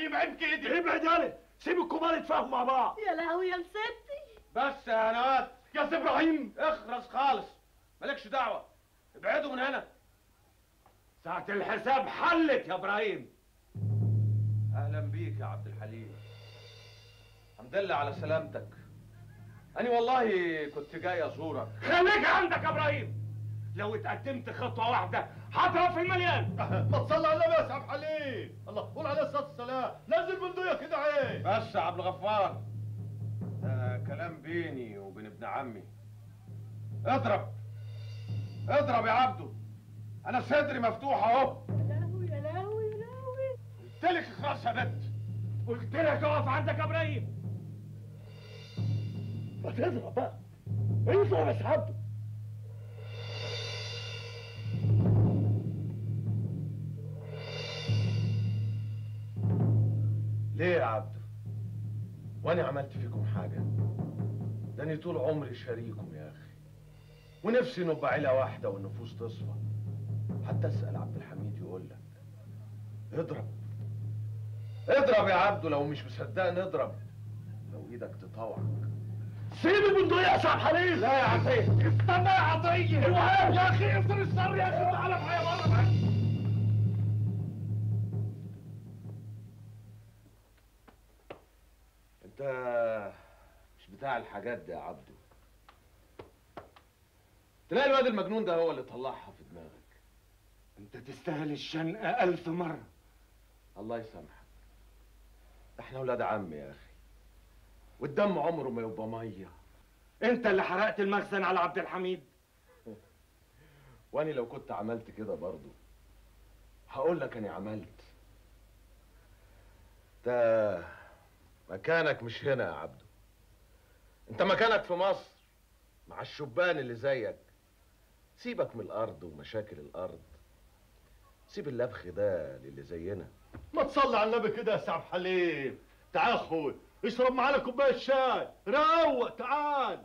حليم عيب كده ابعد يالا سيب الكبار يتفاهموا مع بعض يا لهوي يا مسدي بس يا هنوات يا سي ابراهيم اخرس خالص مالكش دعوه ابعدوا من هنا ساعة الحساب حلت يا ابراهيم اهلا بيك يا عبد الحليم الحمد لله على سلامتك انا والله كنت جاي ازورك خليك عندك يا ابراهيم لو اتقدمت خطوة واحدة هضرب في المليان ما تصلي على النبي يا سعد حليم الله قول عليه الصلاه والسلام نزل بندقية كده عين بس يا عبد الغفار ده كلام بيني وبين ابن عمي اضرب اضرب يا عبده انا صدري مفتوح اهو يا لهوي يا لهوي يا لهوي قلت لك اخرس يا بنت قلت لك اقف عندك يا ابراهيم ما تضرب بقى اضرب يا سعد ليه يا عبده وانا عملت فيكم حاجه ده انا طول عمري شريكم يا اخي ونفسي نبقى عيله واحده والنفوس تصفى حتى اسال عبد الحميد يقول لك اضرب اضرب يا عبده لو مش مصدقني اضرب لو ايدك تطوعك سيب البندقية يا سعد حليم لا يا عطيه استنى يا عطية يا اخي اصر السر يا اخي تعالى معايا بره معاك انت مش بتاع الحاجات دي يا عبده تلاقي الواد المجنون ده هو اللي طلعها في دماغك انت تستاهل الشنقة ألف مرة الله يسامحك ده احنا ولاد عم يا اخي والدم عمره ما يبقى ميه انت اللي حرقت المخزن على عبد الحميد وانا لو كنت عملت كده برضو هقول لك اني عملت ده مكانك مش هنا يا عبدو انت مكانك في مصر مع الشبان اللي زيك سيبك من الارض ومشاكل الارض سيب اللبخ ده للي زينا ما تصلي على النبي كده يا سعد حليم تعال اخوي اشرب معانا كوبايه شاي روق تعال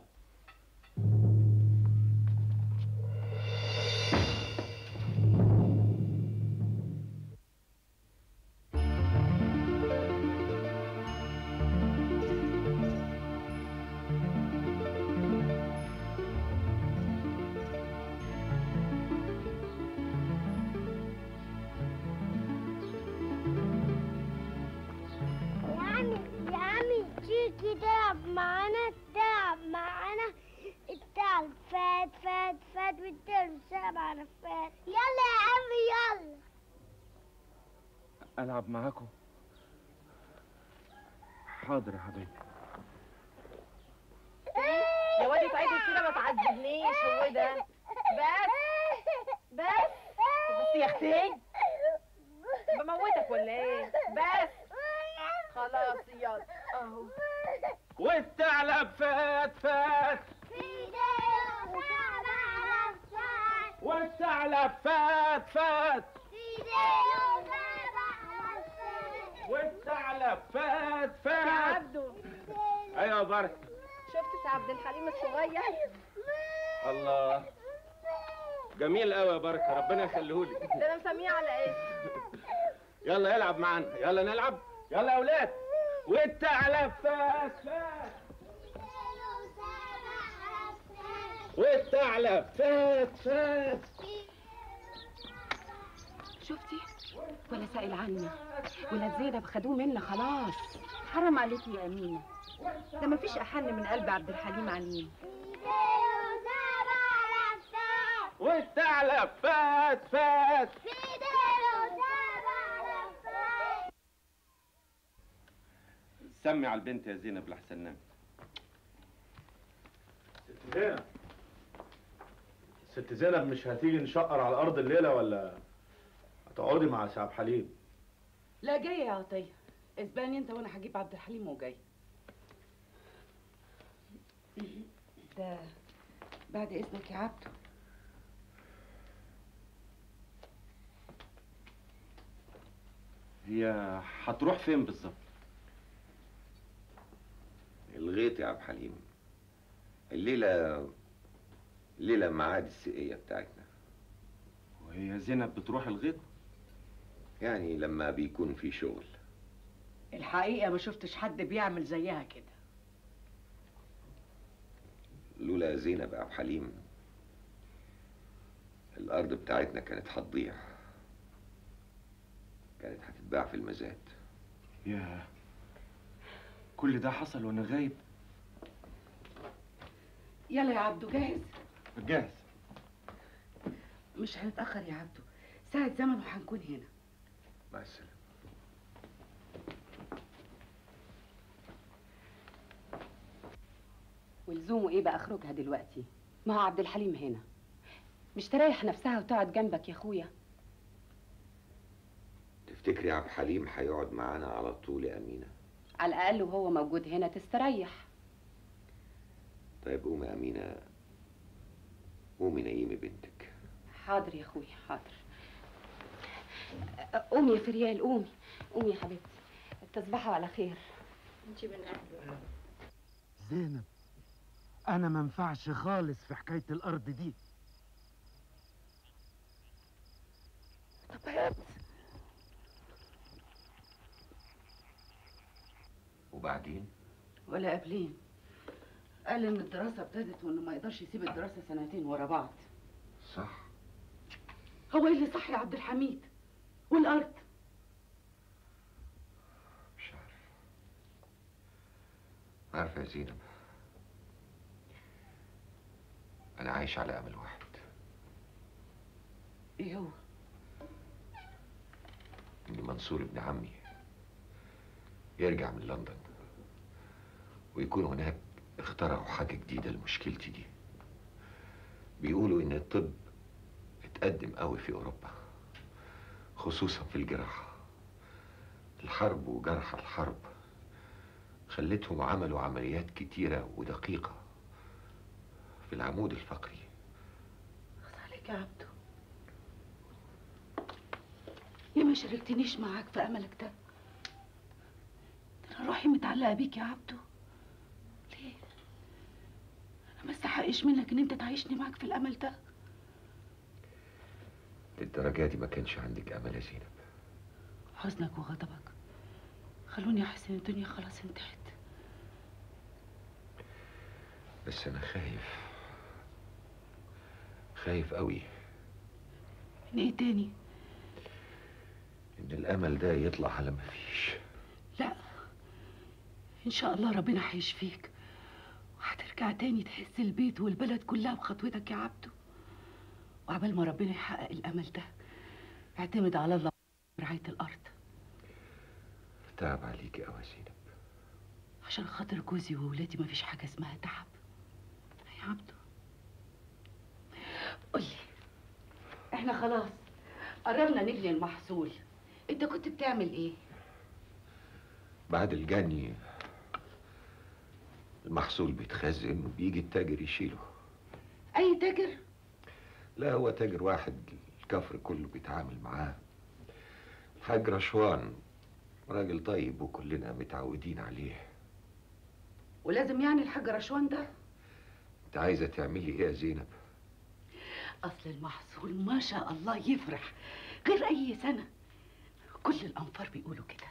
يا عمي يا عمي تيجي تلعب معانا تلعب معانا التعب فات فات فات والترم سبع نفات يلا يا عمي يلا ألعب معاكم حاضر يا حبيبي يا واد تعيد كده ما تعذبنيش هو ده بس بس بس يا اختي بموتك ولا ايه بس خلاص يلا اهو والثعلب فات فات والثعلب فات فات والثعلب فات يا فات عبدو ايوه يا بركه شفت سي عبد الحليم الصغير الله جميل قوي يا بركه ربنا يخليهولي ده انا مسميه على ايه يلا يلعب معانا يلا نلعب يلا يا اولاد والثعلب فات فات والثعلب فات فات شفتي ولا سائل عنا ولاد زينب خدوه منا خلاص حرام عليكي يا امينه ده مفيش احن من قلب عبد الحليم عليم والثعلب فات فات سمي على البنت يا زينب لحسن نام ست زينب ست زينب مش هتيجي نشقر على الارض الليله ولا هتقعدي مع سعد حليم لا جايه يا عطيه اسباني انت وانا هجيب عبد الحليم وجاي ده بعد اذنك يا عبده هي هتروح فين بالظبط الغيط يا عبد الحليم الليلة الليلة ميعاد السقية بتاعتنا وهي زينب بتروح الغيط يعني لما بيكون في شغل الحقيقة ما شفتش حد بيعمل زيها كده لولا زينب يا عبد الحليم الأرض بتاعتنا كانت هتضيع كانت هتتباع في المزاد يا كل ده حصل وانا غايب يلا يا عبدو جاهز جاهز مش هنتأخر يا عبدو ساعة زمن وهنكون هنا مع السلامة ولزومه ايه بقى اخرجها دلوقتي ما هو عبد الحليم هنا مش تريح نفسها وتقعد جنبك يا اخويا تفتكري يا عبد الحليم هيقعد معانا على طول يا أمينة على الاقل وهو موجود هنا تستريح طيب قومي يا أمينة قومي نيمي بنتك حاضر يا اخويا حاضر قومي يا فريال قومي قومي يا حبيبتي تصبحوا على خير انت من اهله زينب انا ما منفعش خالص في حكايه الارض دي وبعدين ولا قبلين قال ان الدراسة ابتدت وانه ما يقدرش يسيب الدراسة سنتين ورا بعض صح هو ايه اللي صح يا عبد الحميد والارض مش عارف عارفة يا زينب أنا عايش على أمل واحد ايه هو إن منصور ابن عمي يرجع من لندن ويكون هناك اخترعوا حاجة جديدة لمشكلتي دي بيقولوا إن الطب اتقدم قوي في أوروبا خصوصا في الجراحة الحرب وجرح الحرب خلتهم عملوا عمليات كتيرة ودقيقة في العمود الفقري خلاص عليك يا عبدو ليه ما شاركتنيش معاك في املك ده ده انا روحي متعلقه بيك يا عبدو ليه انا ما استحقش منك ان انت تعيشني معاك في الامل ده للدرجة دي ما كانش عندك أمل يا زينب حزنك وغضبك خلوني احس ان الدنيا خلاص انتهت بس أنا خايف خايف قوي من ايه تاني إن الأمل ده يطلع على ما فيش لا ان شاء الله ربنا هيشفيك وهترجع تاني تحس البيت والبلد كلها بخطوتك يا عبدو وعبال ما ربنا يحقق الامل ده اعتمد على الله رعايه الارض تعب عليكي أوي يا زينب عشان خاطر جوزي وولادي مفيش حاجه اسمها تعب يا عبدو قولي احنا خلاص قربنا نجني المحصول انت كنت بتعمل ايه بعد الجني المحصول بيتخزن وبيجي التاجر يشيله اي تاجر لا هو تاجر واحد الكفر كله بيتعامل معاه الحاج رشوان راجل طيب وكلنا متعودين عليه ولازم يعني الحاج رشوان ده انت عايزه تعملي ايه يا زينب اصل المحصول ما شاء الله يفرح غير اي سنه كل الانفار بيقولوا كده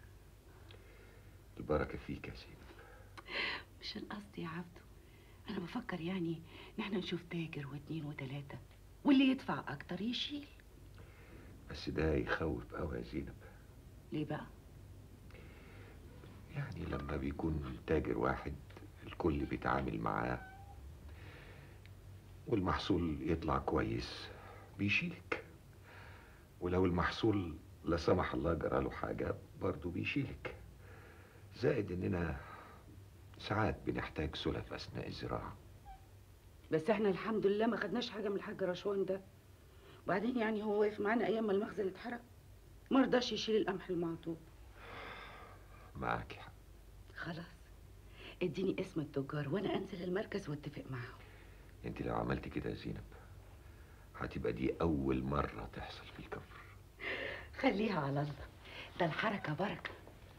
البركه فيك يا زينب مش القصد يا عبدو انا بفكر يعني ان احنا نشوف تاجر واتنين وتلاته واللي يدفع اكتر يشيل بس ده يخوف قوي يا زينب ليه بقى يعني لما بيكون تاجر واحد الكل بيتعامل معاه والمحصول يطلع كويس بيشيلك ولو المحصول لا سمح الله جرى له حاجة برضه بيشيلك زائد اننا ساعات بنحتاج سلف اثناء الزراعة بس احنا الحمد لله ما خدناش حاجه من الحاج رشوان ده وبعدين يعني هو واقف معانا ايام ما المخزن اتحرق ما رضاش يشيل القمح المعطوب معاك حق خلاص اديني اسم التجار وانا انزل المركز واتفق معاهم انت لو عملت كده يا زينب هتبقى دي اول مرة تحصل في الكفر خليها على الله ده الحركه بركه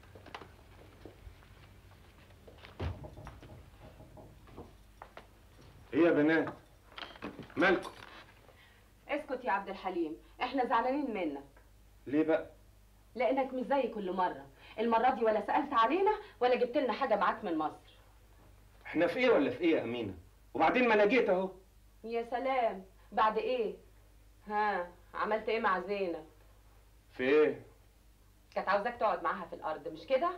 ايه يا بنات مالكم اسكت يا عبد الحليم احنا زعلانين منك ليه بقى لانك مش زي كل مره المره دي ولا سالت علينا ولا جبت لنا حاجه معاك من مصر احنا في ايه ولا في ايه يا امينه وبعدين ما انا جيت اهو يا سلام بعد ايه ها عملت ايه مع زينب في ايه كانت عاوزاك تقعد معاها في الارض مش كده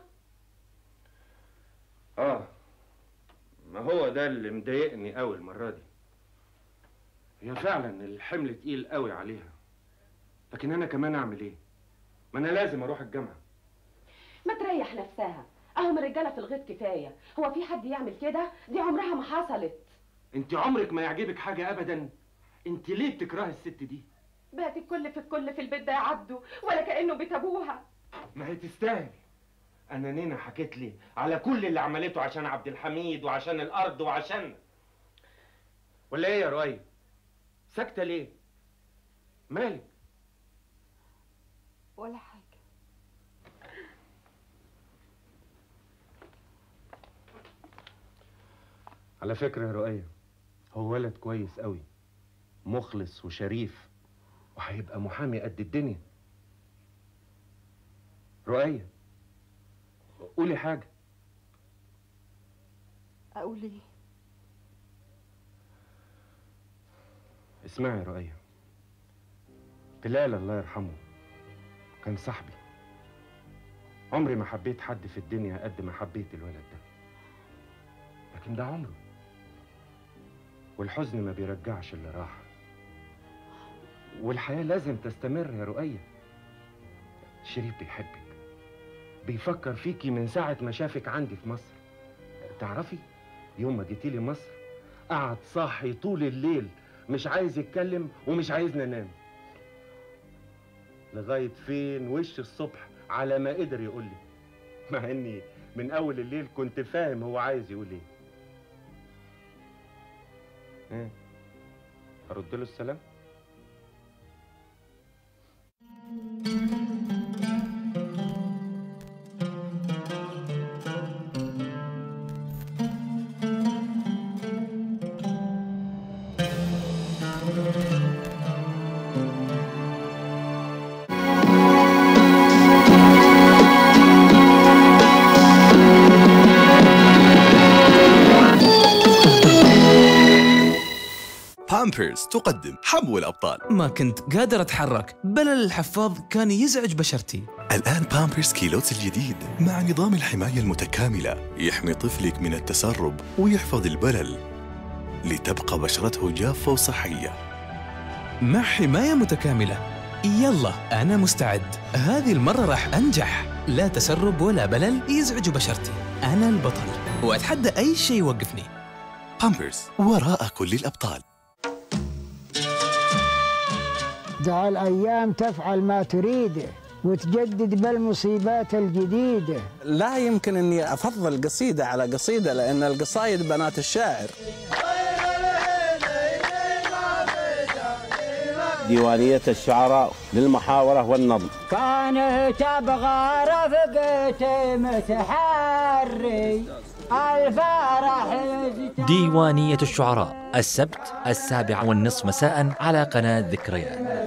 اه ما هو ده اللي مضايقني قوي المره دي هي فعلا الحمل تقيل قوي عليها لكن انا كمان اعمل ايه ما انا لازم اروح الجامعه ما تريح نفسها اهم الرجاله في الغيط كفايه هو في حد يعمل كده دي عمرها ما حصلت انت عمرك ما يعجبك حاجه ابدا انت ليه بتكرهي الست دي بقت الكل في الكل في البيت ده يا عبده ولا كانه بيت ابوها ما هي تستاهل انا نينا حكيت لي على كل اللي عملته عشان عبد الحميد وعشان الارض وعشان ولا ايه يا رؤية ساكته ليه مالك ولا حاجه على فكرة يا رؤية هو ولد كويس قوي مخلص وشريف وهيبقى محامي قد الدنيا رؤية قولي حاجة اقول ايه اسمعي يا رؤية بلال الله يرحمه كان صاحبي عمري ما حبيت حد في الدنيا قد ما حبيت الولد ده لكن ده عمره والحزن ما بيرجعش اللي راح والحياة لازم تستمر يا رؤية شريف بيحبك بيفكر فيكي من ساعة ما شافك عندي في مصر تعرفي يوم ما جيتي لي مصر قعد صاحي طول الليل مش عايز يتكلم ومش عايزنا ننام لغاية فين وش الصبح على ما قدر يقول لي مع اني من اول الليل كنت فاهم هو عايز يقول ايه ايه ارد له السلام بامبرز تقدم حمو الأبطال ما كنت قادر أتحرك بلل الحفاض كان يزعج بشرتي الآن بامبرز كيلوت الجديد مع نظام الحماية المتكاملة يحمي طفلك من التسرب ويحفظ البلل لتبقى بشرته جافة وصحية مع حماية متكاملة يلا أنا مستعد هذه المرة راح أنجح لا تسرب ولا بلل يزعج بشرتي أنا البطل وأتحدى أي شيء يوقفني بامبرز وراء كل الأبطال دع الأيام تفعل ما تريده وتجدد بالمصيبات الجديدة لا يمكن اني افضل قصيده على قصيده لان القصايد بنات الشاعر ديوانية الشعراء للمحاورة والنظم كان تبغى رفقتي متحري الفرح يزداد ديوانية الشعراء السبت السابع والنصف مساء على قناة ذكريات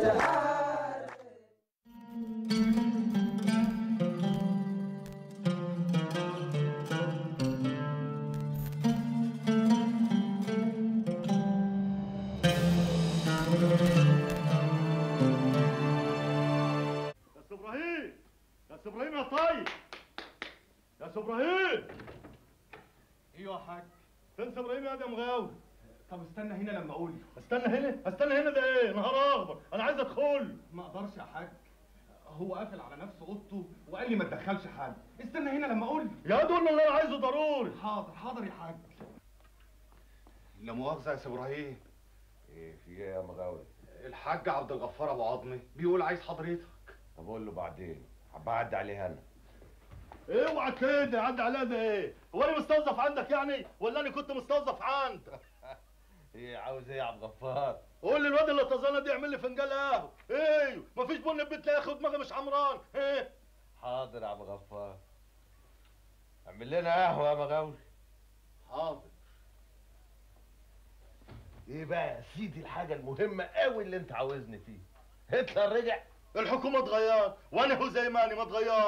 يا سي ابراهيم يا سي ابراهيم يا طيب يا سي ابراهيم ايوه يا حاج فين سي ابراهيم يا ده مغاوي طب استنى هنا لما اقول استنى هنا استنى هنا ده ايه نهار اخضر انا عايز ادخل ما اقدرش يا حاج هو قافل على نفسه اوضته وقال لي ما تدخلش حد استنى هنا لما اقول يا دول اللي انا عايزه ضروري حاضر حاضر يا حاج لا مؤاخذة يا سي ابراهيم ايه في ايه يا مغاوي الحاج عبد الغفار ابو عظمي بيقول عايز حضرتك طب قول له بعدين بعد عليه انا اوعى كده عدى عليا ده ايه هو انا مستوظف عندك يعني ولا انا كنت مستوظف عندك ايه عاوز ايه يا عبد الغفار قول لي الواد اللي طزانه دي يعمل لي فنجان قهوه ايوه مفيش بن البيت لا ياخد دماغي مش حمران ايه حاضر يا عبد الغفار اعمل لنا قهوه يا مغاوي حاضر ايه بقى يا سيدي الحاجه المهمه قوي اللي انت عاوزني فيه هتلر رجع الحكومه اتغيرت وانا هو زي ما انا ما اتغيرتش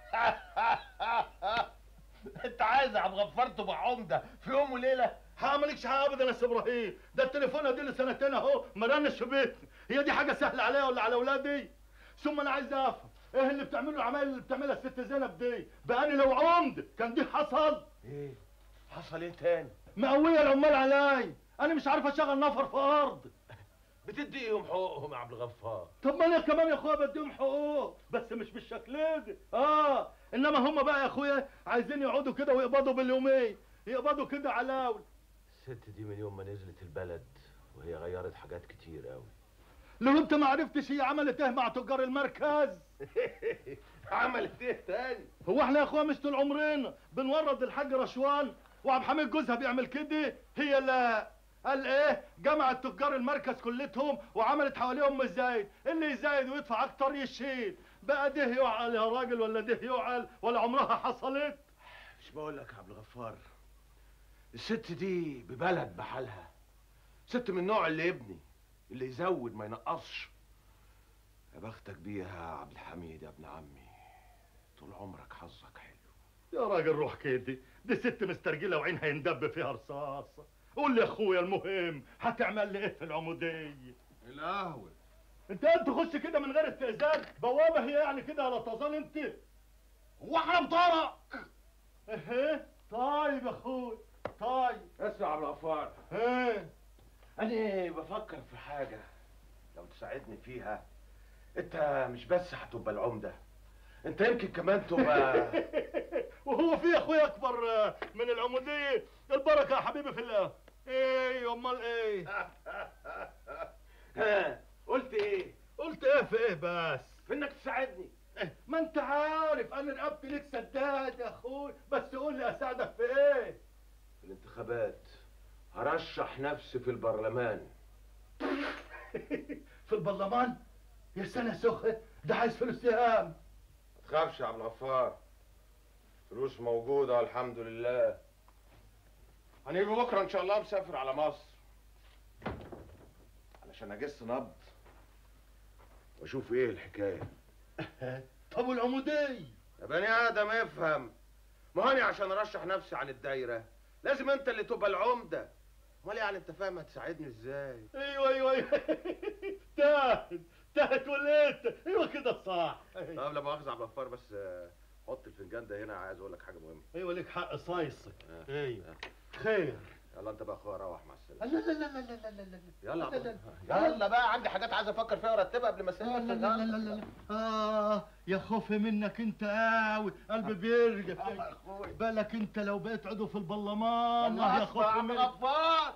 انت عايز يا عبد الغفار تبقى عمده في يوم وليله هعملكش حاجه ابدا يا سي ابراهيم ده التليفون ادي لي سنتين اهو ما رنش في بيتي هي دي حاجه سهله عليا ولا على اولادي ثم انا عايز افهم ايه اللي بتعمله العمايل اللي بتعملها الست زينب دي بقى انا لو عمد كان دي حصل ايه حصل ايه تاني مقويه العمال علي انا مش عارف اشغل نفر في ارض بتديهم حقوقهم يا عبد الغفار طب ما انا كمان يا اخويا بديهم حقوق بس مش بالشكل ده اه انما هم بقى يا اخويا عايزين يقعدوا كده ويقبضوا باليومين يقبضوا كده علاوي الست دي من يوم ما نزلت البلد وهي غيرت حاجات كتير قوي لو انت ما عرفتش هي عملت ايه مع تجار المركز عملت ايه تاني هو احنا يا اخويا مش طول عمرنا بنورد الحاج رشوان وعبد الحميد جوزها بيعمل كده هي لا قال ايه جمعت تجار المركز كلتهم وعملت حواليهم مزايد اللي يزايد ويدفع اكتر يشيل بقى ده يعقل يا راجل ولا ده يعقل ولا عمرها حصلت مش بقول لك يا عبد الغفار الست دي ببلد بحالها ست من النوع اللي يبني اللي يزود ما ينقصش يا بختك بيها يا عبد الحميد يا ابن عمي طول عمرك حظك حلو يا راجل روح كده دي ست مسترجله وعينها يندب فيها رصاص قول لي يا اخويا المهم هتعمل لي ايه في العموديه القهوه انت انت تخش كده من غير استئذان بوابه هي يعني كده لا تظن انت هو احنا مطارق ايه طيب يا اخويا طيب اسمع يا عبد الغفار ايه انا بفكر في حاجه لو تساعدني فيها انت مش بس هتبقى العمده انت يمكن كمان تبقى وهو في يا اخويا اكبر من العموديه البركه يا حبيبي في الله ايه امال ايه ها قلت ايه قلت ايه في ايه بس في انك تساعدني إيه؟ ما انت عارف انا رقبتي ليك سداد يا اخوي بس قول لي اساعدك في ايه في الانتخابات هرشح نفسي في البرلمان في البرلمان يا سنه سخه ده عايز فلوس سهام ما تخافش يا عبد الغفار فلوس موجوده والحمد لله هنيجي بكره ان شاء الله مسافر على مصر علشان اجس نبض واشوف ايه الحكايه طب والعموديه يا بني ادم افهم ما هاني عشان ارشح نفسي عن الدايره لازم انت اللي تبقى العمده امال يعني انت فاهم هتساعدني ازاي ايوه ايوه ايوه تاهت تاهت وليت ايوه كده صح طب لا مؤاخذه يا عبد الغفار بس آه، حط الفنجان ده هنا عايز اقول لك حاجه مهمه ايوه ليك حق صايصك آه. ايوه آه. خير يلا انت بقى اخويا روح مع السلامه لا لا لا لا لا لا لا يلا يا عبد لا، الغفار. يلا بقى عندي حاجات عايز افكر فيها وارتبها قبل ما اسافر لا لا لا لا لا اه يا خوفي منك انت قوي قلبي بيرجف بالك انت لو بقيت عضو في البرلمان الله يا خلاص بقى يا خوفي عم منك غفار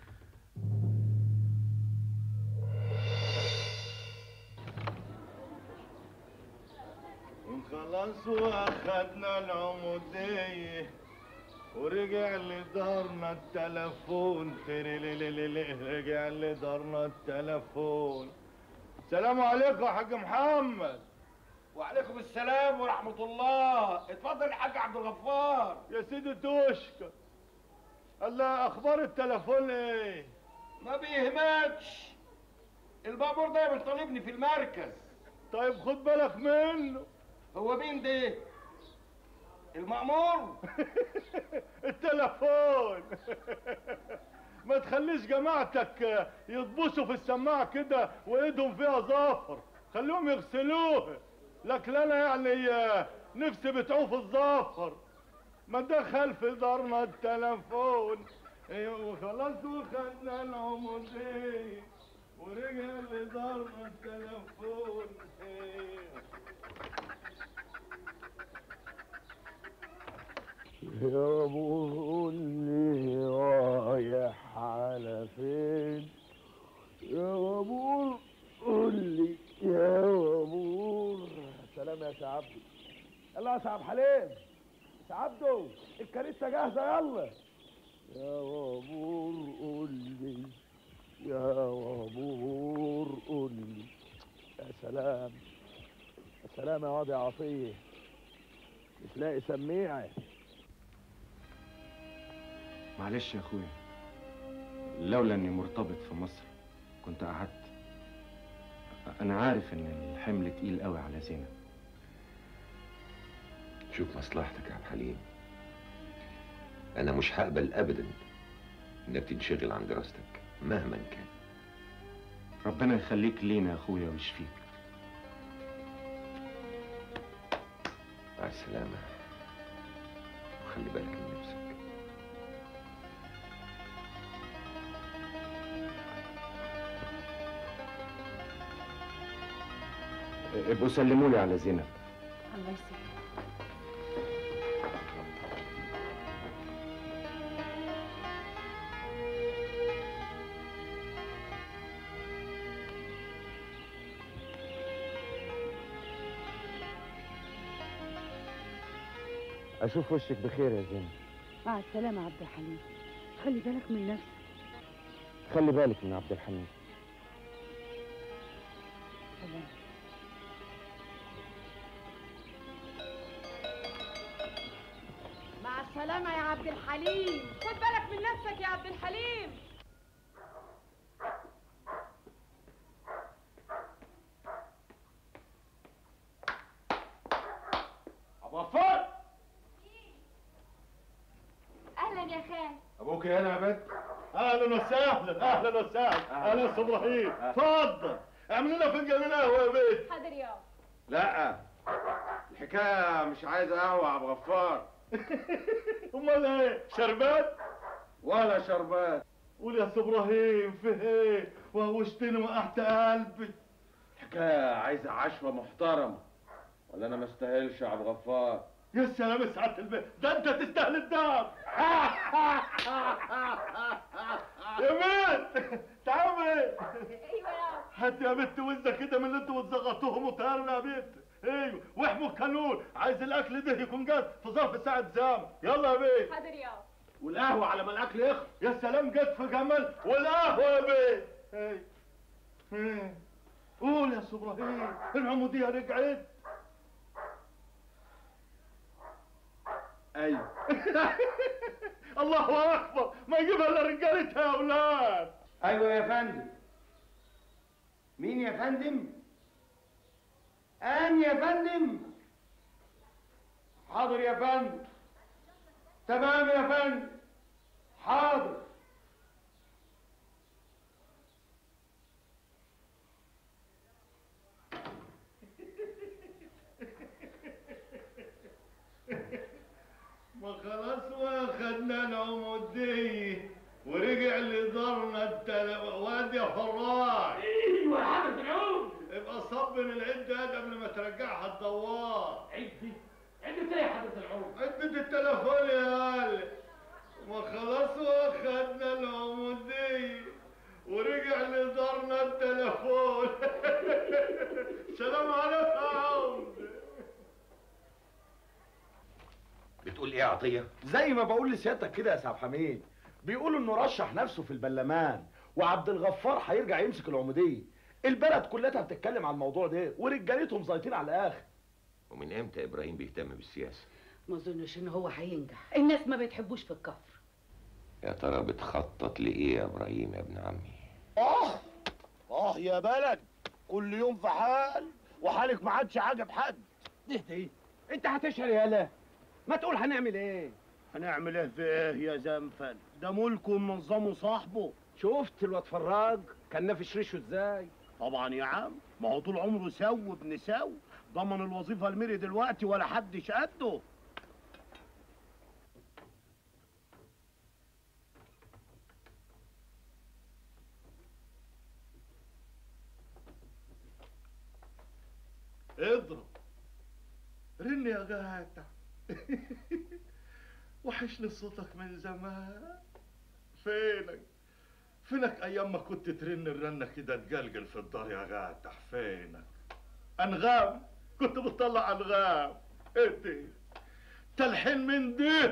خلاص واخدنا العمودية ورجع لدارنا التلفون تريليليلي رجع لدارنا التلفون سلام عليكم يا حاج محمد وعليكم السلام ورحمه الله اتفضل يا حاج عبد الغفار يا سيدي توشكا الله اخبار التلفون ايه ما بيهمكش البابور ده طالبني في المركز طيب خد بالك منه هو مين ده المأمور التلفون ما تخليش جماعتك يطبشوا في السماعة كده وايدهم فيها ظافر خليهم يغسلوها لكن انا يعني نفسي بتعوف الظافر ما دخل في دارنا التلفون ايوه وخلاص وخدنا العمودية ورجع لدارنا التلفون ايوه يا ابو لي رايح على فين يا ابو قول لي يا ابو سلام يا سي عبده يلا يا سي عبد الحليم سي عبده الكنيسه جاهزه يلا يا غبور قول لي يا غبور قول لي يا سلام يا سلام يا واد يا عطيه مش لاقي سميعه معلش يا اخويا لولا اني مرتبط في مصر كنت قعدت انا عارف ان الحمل تقيل قوي على زينب شوف مصلحتك يا عبد الحليم انا مش هقبل ابدا انك تنشغل عن دراستك مهما كان ربنا يخليك لينا يا اخويا ويشفيك مع السلامة وخلي بالك من نفسك ابقوا سلموا لي على زينب الله يسلمك اشوف وشك بخير يا زينب مع السلامة يا عبد الحليم خلي بالك من نفسك خلي بالك من عبد الحميد سلام مع السلامة يا عبد الحليم خد بالك من نفسك يا عبد الحليم ابو غفار اهلا يا خال ابوك هنا يا بنت اهلا وسهلا اهلا وسهلا اهلا استاذ ابراهيم اتفضل اعمل لنا فنجان قهوه يا بنت حاضر يا لا الحكايه مش عايزه قهوه يا ابو غفار امال ايه شربات ولا شربات قول يا استاذ ابراهيم في ايه وهوشتني وقعت قلبي الحكايه عايزه عشوه محترمه ولا انا ما استاهلش يا ابو غفار يا سلام يا سعاده البيت ده انت تستاهل الدهب يا بنت تعالى ايوه يا هات يا بنت وزه كده من اللي انتوا بتزغطوهم وطيرنا يا بنت ايوه واحموا الكانون عايز الاكل ده يكون جاهز في ظرف ساعه زمن يلا يا بنت حاضر يا والقهوه على ما الاكل يخلص يا سلام جت في جمل والقهوه يا بنت ايوه ايه. قول يا أستاذ ابراهيم العموديه رجعت ايوه الله اكبر ما يجيبها الا رجالتها يا اولاد ايوه يا فندم مين يا فندم ان يا فندم حاضر يا فندم تمام يا فندم حاضر ما خلاص واخدنا العمودية ورجع لدارنا التل... واد يا فراج ايوه يا حضرة العود ابقى صبن العدة قبل ما ترجعها الدوار عدي عدة ايه يا حضرة العود عدة التليفون يا قال ما خلاص واخدنا العمودية ورجع لدارنا التليفون سلام عليكم يا عمد بتقول ايه يا عطيه زي ما بقول لسيادتك كده يا سعد حميد بيقولوا انه رشح نفسه في البرلمان وعبد الغفار هيرجع يمسك العموديه البلد كلها بتتكلم على الموضوع ده ورجالتهم زيطين على الاخر ومن امتى ابراهيم بيهتم بالسياسه ما اظنش ان هو هينجح الناس ما بتحبوش في الكفر يا ترى بتخطط لايه يا ابراهيم يا ابن عمي اه اه يا بلد كل يوم في حال وحالك ما عادش عاجب حد اهدي انت هتشهر يالا ما تقول هنعمل ايه هنعمل ايه في ايه يا زنفل ده ملكه ومنظمه صاحبه شفت الواد فراج كان نافش ريشه ازاي طبعا يا عم ما هو طول عمره سو ابن سو ضمن الوظيفه الميري دلوقتي ولا حدش قده اضرب رن يا جاتا وحشني صوتك من زمان فينك فينك ايام ما كنت ترن الرنه كده تقلقل في الدار يا غاتح فينك انغام كنت بتطلع انغام ادي تلحين من دي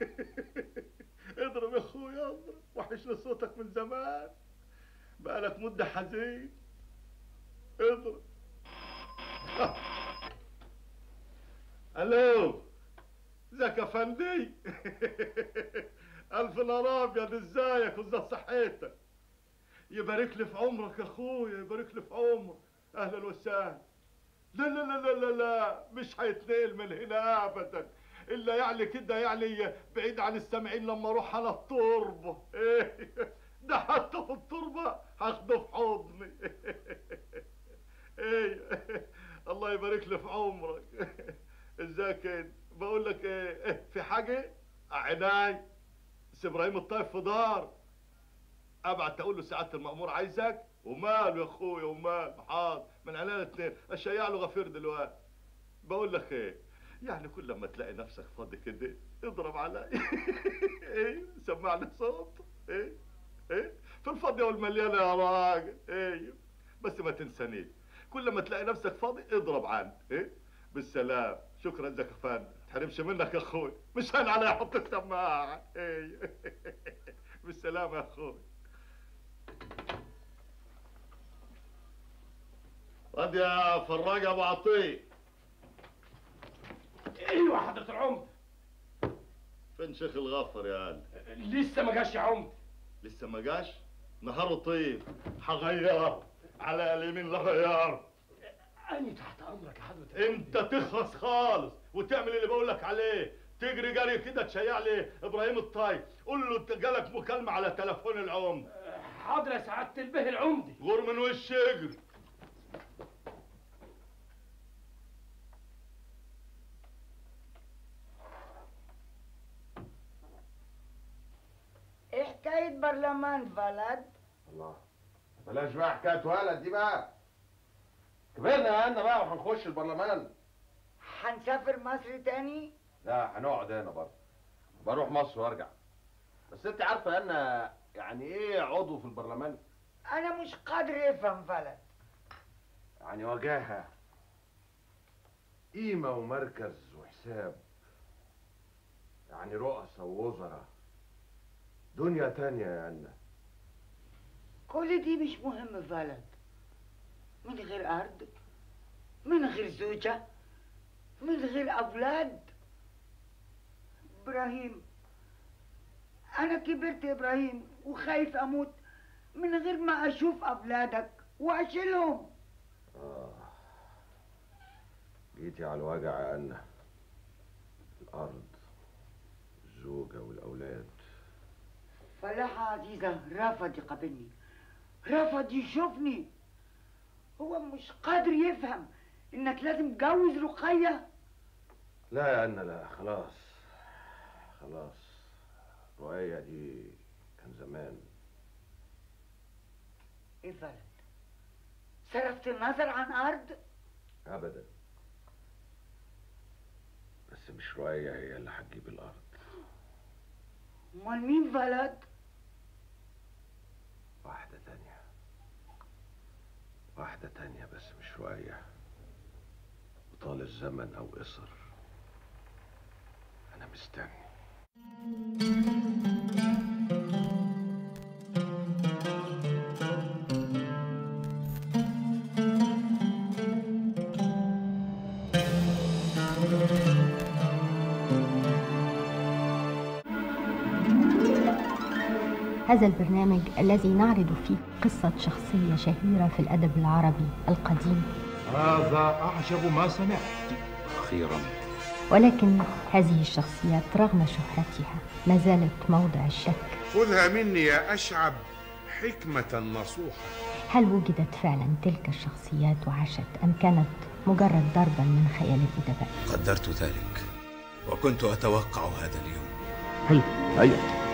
اضرب يا اخويا اضرب وحشني صوتك من زمان بقالك مده حزين اضرب الو ازيك يا فندي الف نار ابيض ازيك وازاي صحتك يبارك لي في عمرك يا اخويا يبارك لي في عمرك اهلا وسهلا لا لا لا لا لا لا مش هيتنقل من هنا ابدا الا يعني كده يعني بعيد عن السامعين لما اروح على التربه ايه ده حتى في التربه هاخده في حضني ايه الله يبارك لي في عمرك ازيك انت بقول لك ايه إيه، في حاجه عيناي سي ابراهيم الطيب في دار ابعت اقول له سعاده المامور عايزك وماله يا اخويا ومال حاضر من عينينا الاثنين اشيع له غفير دلوقتي بقول لك ايه يعني كل ما تلاقي نفسك فاضي كده اضرب علي ايه سمعني صوت ايه ايه في الفاضيه والمليانه يا راجل ايه بس ما تنسانيش كل ما تلاقي نفسك فاضي اضرب عني ايه بالسلام شكرا لك يا فندم تحرمش منك يا اخوي مش هين علي احط السماعه ايه بالسلامه يا اخوي رد يا فراج ابو عطيه ايوه حضرة العمد فين شيخ الغفر يا قال لسه ما جاش يا عمد لسه ما جاش نهاره طيب هغيره على اليمين لا غيره أنا تحت أمرك يا حضرة انت تخلص خالص وتعمل اللي بقول لك عليه تجري جري كده تشيع لي ابراهيم الطيب قول له انت جالك مكالمه على تليفون العمد حاضر يا سعادة البه العمدي غور من وش اجري ايه حكاية برلمان بلد؟ الله بلاش بقى حكايه ولد دي بقى كبرنا يا انا بقى وهنخش البرلمان هنسافر مصر تاني؟ لا هنقعد هنا برضه بروح مصر وارجع بس انت عارفه يا انا يعني ايه عضو في البرلمان أنا مش قادر أفهم بلد يعني وجاهه قيمه ومركز وحساب يعني رؤساء ووزراء دنيا تانية يا أنا كل دي مش مهم بلد من غير أرض من غير زوجة من غير أولاد إبراهيم أنا كبرت يا إبراهيم وخايف أموت من غير ما أشوف أولادك وأشيلهم آه جيتي على الوجع يا أنا الأرض الزوجة والأولاد فلاحة عزيزة رفض يقابلني رفض يشوفني هو مش قادر يفهم انك لازم تجوز رقية لا يا أنا لا خلاص خلاص رؤية دي كان زمان ايه بلد صرفت النظر عن ارض أبدا بس مش رؤية هي اللي هتجيب الأرض امال مين بلد واحدة تانية واحدة تانية بس مش رؤية وطال الزمن أو قصر أنا مستني هذا البرنامج الذي نعرض فيه قصة شخصية شهيرة في الأدب العربي القديم هذا أعجب ما سمعت أخيرا ولكن هذه الشخصيات رغم شهرتها ما زالت موضع الشك خذها مني يا أشعب حكمة نصوحة هل وجدت فعلا تلك الشخصيات وعاشت أم كانت مجرد ضربا من خيال الأدباء قدرت ذلك وكنت أتوقع هذا اليوم هل هيا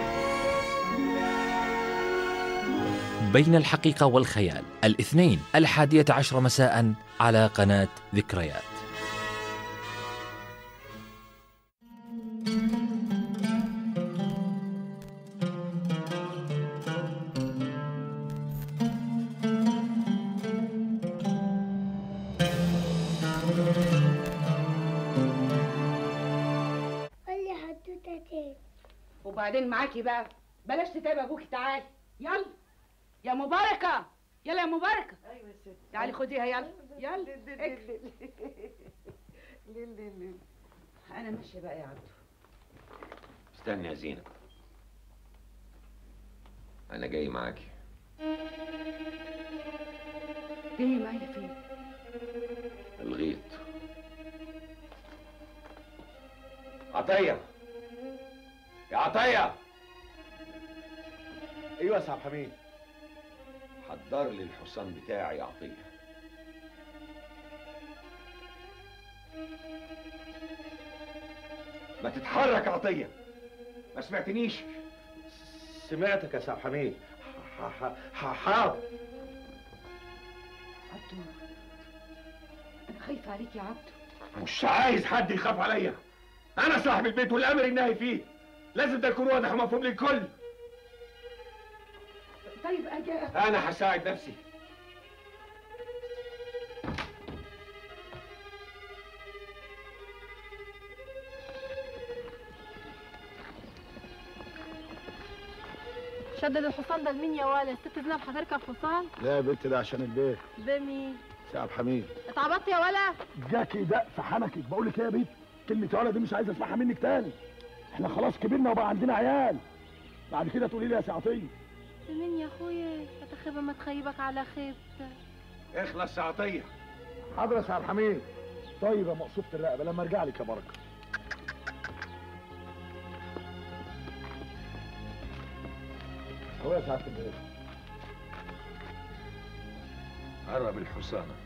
بين الحقيقة والخيال الاثنين الحادية عشر مساء على قناة ذكريات قولي حدوتة تاني وبعدين معاكي بقى بلاش تتعب ابوكي تعالي يلا يا مباركة يلا يا مباركة ايوه يا ست تعالي خديها يلا يلا اكل. انا ماشية بقى يا عبدو استني يا زينب أنا جاي معاكي جاي معايا فين الغيط عطيه يا عطيه ايوه يا سعد حميد حضر لي الحصان بتاعي يا عطيه ما تتحرك يا عطيه ما سمعتنيش سمعتك يا سعد حميد ح- ح- ح- حاضر عبدو انا خايفه عليك يا عبدو مش عايز حد يخاف عليا انا صاحب البيت والامر النهي فيه لازم ده يكون واضح ومفهوم للكل طيب اجي انا هساعد نفسي شدد الحصان ده لمين يا ولا الست زينب هتركب حصان لا يا بنت ده عشان البيت بمين سعد حميد اتعبطت يا ولا جاكي ده في حنكك بقول لك ايه يا بنت كلمة يا ولد دي مش عايز اسمعها منك تاني احنا خلاص كبرنا وبقى عندنا عيال بعد كده تقولي لي يا سعطيه بمين يا اخويا اتخيب ما تخيبك على خيبتك اخلص يا عطيه حاضر يا سعد حميد طيب يا مقصوفة الرقبة لما ارجع لك يا بركة هو يا سعادة البيت قرب الحصانه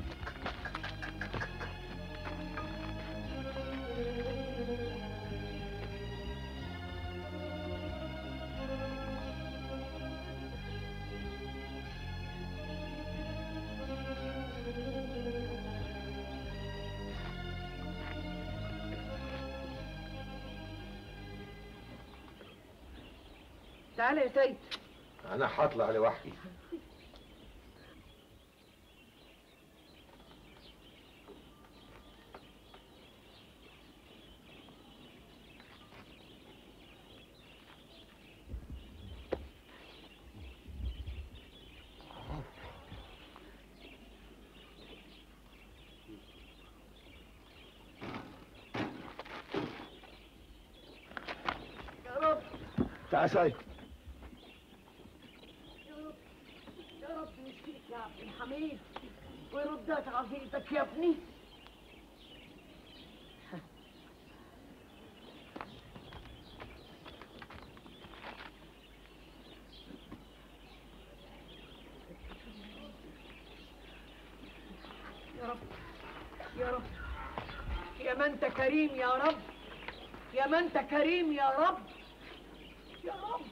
تعالى يا سيد انا هطلع لوحدي يا رب تعال سيد يا رب يشفيك يا عبد الحميد ويردك عافيتك يا ابني يا رب يا رب يا من انت كريم يا رب يا من انت كريم يا رب يا رب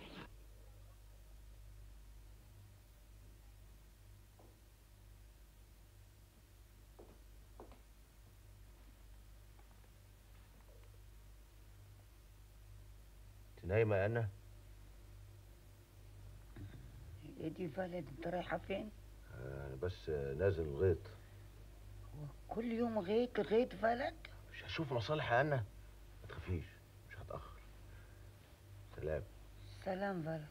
انت نايمه يا انا يا دي بلد انت رايحه فين انا بس نازل الغيط كل يوم غيط غيط بلد مش هشوف مصالح يا انا ما تخافيش مش هتاخر سلام سلام بلد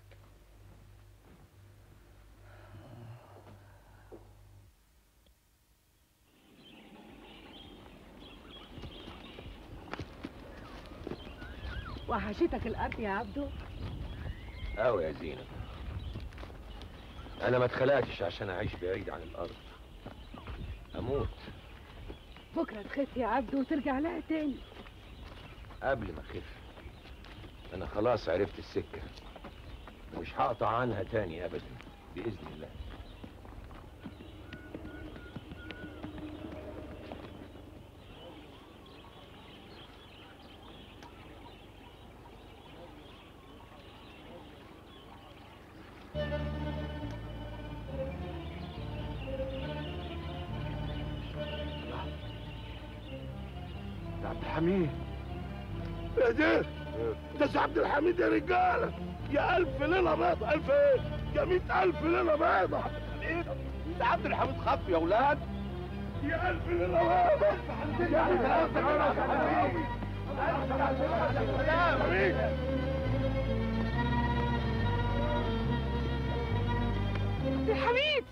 وحشتك الارض يا عبدو قوي يا زينب انا ما اتخلقتش عشان اعيش بعيد عن الارض اموت بكره تخف يا عبدو وترجع لها تاني قبل ما اخف انا خلاص عرفت السكه مش هقطع عنها تاني ابدا باذن الله يا عبد الحميد ايه ده؟ ده سي عبد الحميد يا رجاله يا الف ليله بيضة الف ايه؟ يا مئة الف ليله بيضة ده عبد الحميد خف يا اولاد يا الف ليله بيضة يا الف ليله بيضة عبد الحميد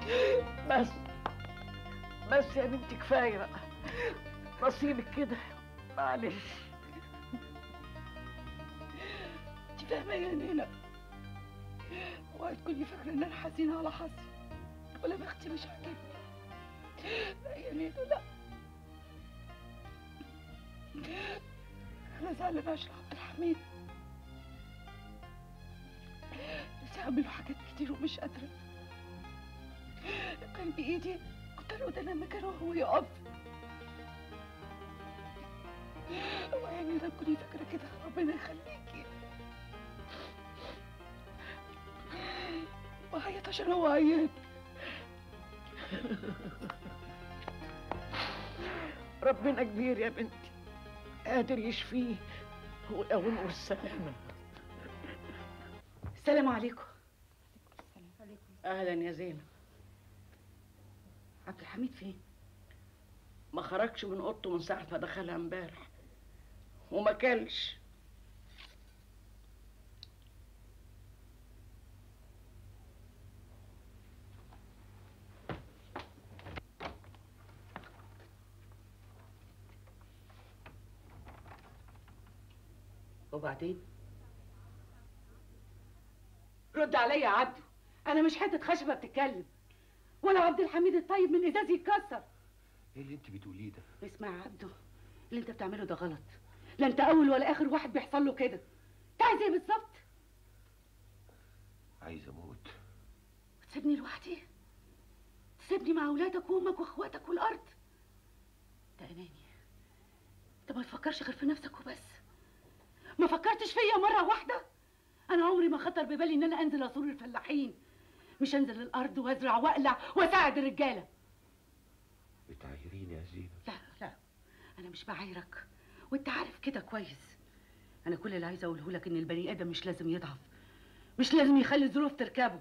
بس بس يا بنتي كفايه بقى نصيبك كده معلش انت فاهمه يا نينا اوعي تكوني فاكره ان انا حزينه على حظي ولا بختي مش عاجبني لا يا نينا لا انا زعلانه عشان عبد الحميد نفسي اعمل له حاجات كتير ومش قادره كان بايدي كنت انا ده لما كان هو يقف اوعي يا نينا تكوني فاكره كده ربنا يخليكي بعيط عشان هو عيان ربنا كبير يا بنتي قادر يشفيه ويقومه بالسلامه السلام عليكم اهلا يا زينب عبد الحميد فين ما خرجش من اوضته من ساعه ما دخلها امبارح وما كلش وبعدين رد عليا يا عبده انا مش حته خشبه بتتكلم ولا عبد الحميد الطيب من الازاز يتكسر ايه اللي انت بتقوليه ده اسمع يا عبده اللي انت بتعمله ده غلط لا انت اول ولا اخر واحد بيحصل له كده انت عايز ايه بالظبط عايز اموت تسيبني لوحدي تسيبني مع اولادك وامك واخواتك والارض ده اناني انت ما تفكرش غير في نفسك وبس ما فكرتش فيا مره واحده انا عمري ما خطر ببالي ان انا انزل ازور الفلاحين مش انزل الارض وازرع واقلع واساعد الرجاله بتعايريني يا زينب لا لا انا مش بعايرك وانت عارف كده كويس انا كل اللي عايزه اقوله لك ان البني ادم مش لازم يضعف مش لازم يخلي الظروف تركبه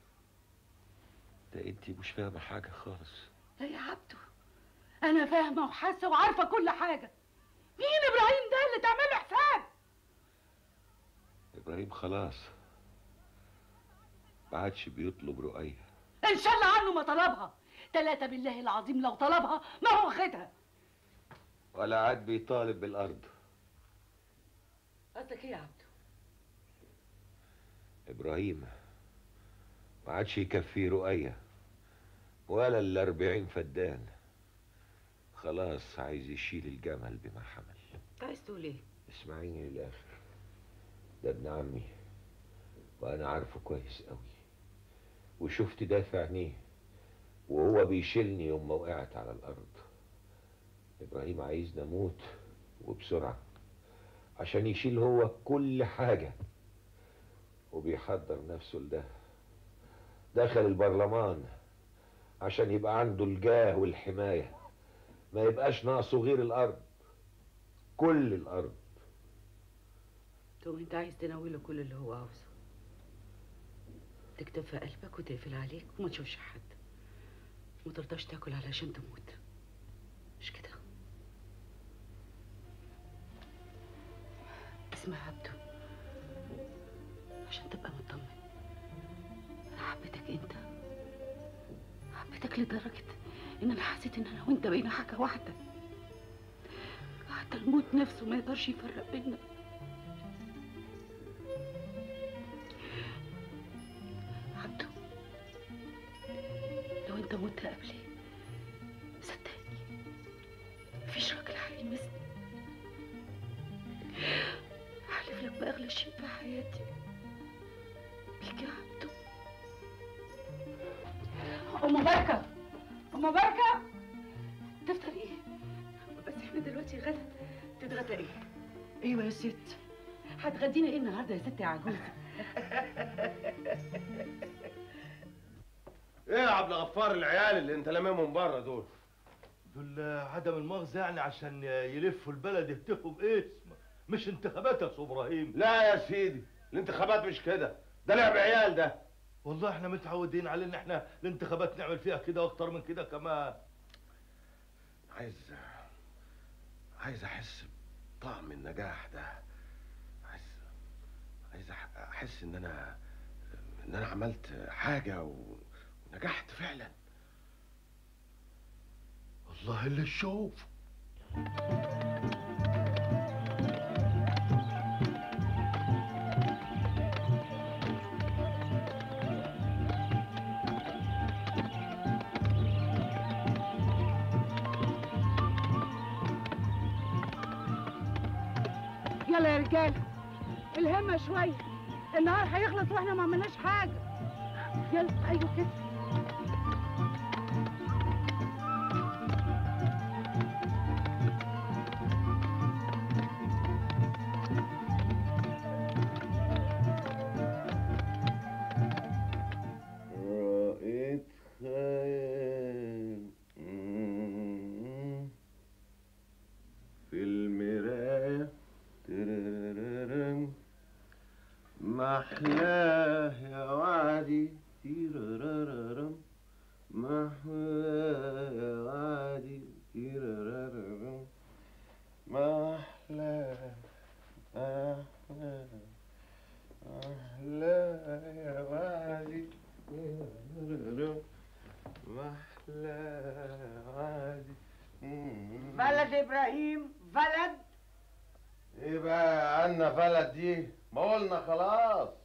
ده انت مش فاهمه حاجه خالص لا يا عبده انا فاهمه وحاسه وعارفه كل حاجه مين ابراهيم ده اللي تعمله حساب ابراهيم خلاص ما عادش بيطلب رؤية ان شاء الله عنه ما طلبها ثلاثة بالله العظيم لو طلبها ما هو خدها ولا عاد بيطالب بالارض قصدك ايه يا عبده ابراهيم ما عادش يكفيه رؤية ولا الاربعين فدان خلاص عايز يشيل الجمل بما حمل انت عايز تقول ايه اسمعيني للاخر ده ابن عمي وانا عارفه كويس قوي وشفت ده في عينيه وهو بيشيلني يوم ما وقعت على الارض ابراهيم عايزني اموت وبسرعه عشان يشيل هو كل حاجه وبيحضر نفسه لده دخل البرلمان عشان يبقى عنده الجاه والحمايه ما يبقاش ناقصه غير الارض كل الارض طب انت عايز تناوله كل اللي هو عاوزه تكتب في قلبك وتقفل عليك وما تشوفش حد ما ترضاش تاكل علشان تموت مش كده اسمع يا عبده عشان تبقى مطمن انا حبيتك انت حبيتك لدرجة ان انا حسيت ان انا وانت بقينا حاجة واحدة حتى الموت نفسه ما يقدرش يفرق بينا عبده لو انت مت قبلي صدقني مفيش راجل هيلمسني هحلف لك باغلى شيء في حياتي بيك يا عبده ام بركه ام بركه تفطر ايه بس احنا دلوقتي غدا تتغدى ايه ايوه يا ست هتغدينا ايه النهارده يا ست يا عجوز ايه يا عبد الغفار العيال اللي انت لاممهم بره دول دول عدم المؤاخذة يعني عشان يلفوا البلد يهتفوا باسم مش انتخابات يا أستاذ ابراهيم لا يا سيدي الانتخابات مش كده ده لعب عيال ده والله احنا متعودين على ان احنا الانتخابات نعمل فيها كده واكتر من كده كمان عايز عايز احس بطعم النجاح ده عايز عايز أح- احس ان انا ان انا عملت حاجه و... نجحت فعلا والله اللي تشوف يلا يا رجاله الهمة شوية النهار هيخلص واحنا ما عملناش حاجة يلا ايوه كده رأيت خيال في المراية تررررم محلاه يا وعدي تيررررم محلاه يا وعدي تيررررم محلاه محلاه محلاه يا وعدي محلاه وعدي بلد ابراهيم بلد ايه بقى عنا بلد دي ما قلنا خلاص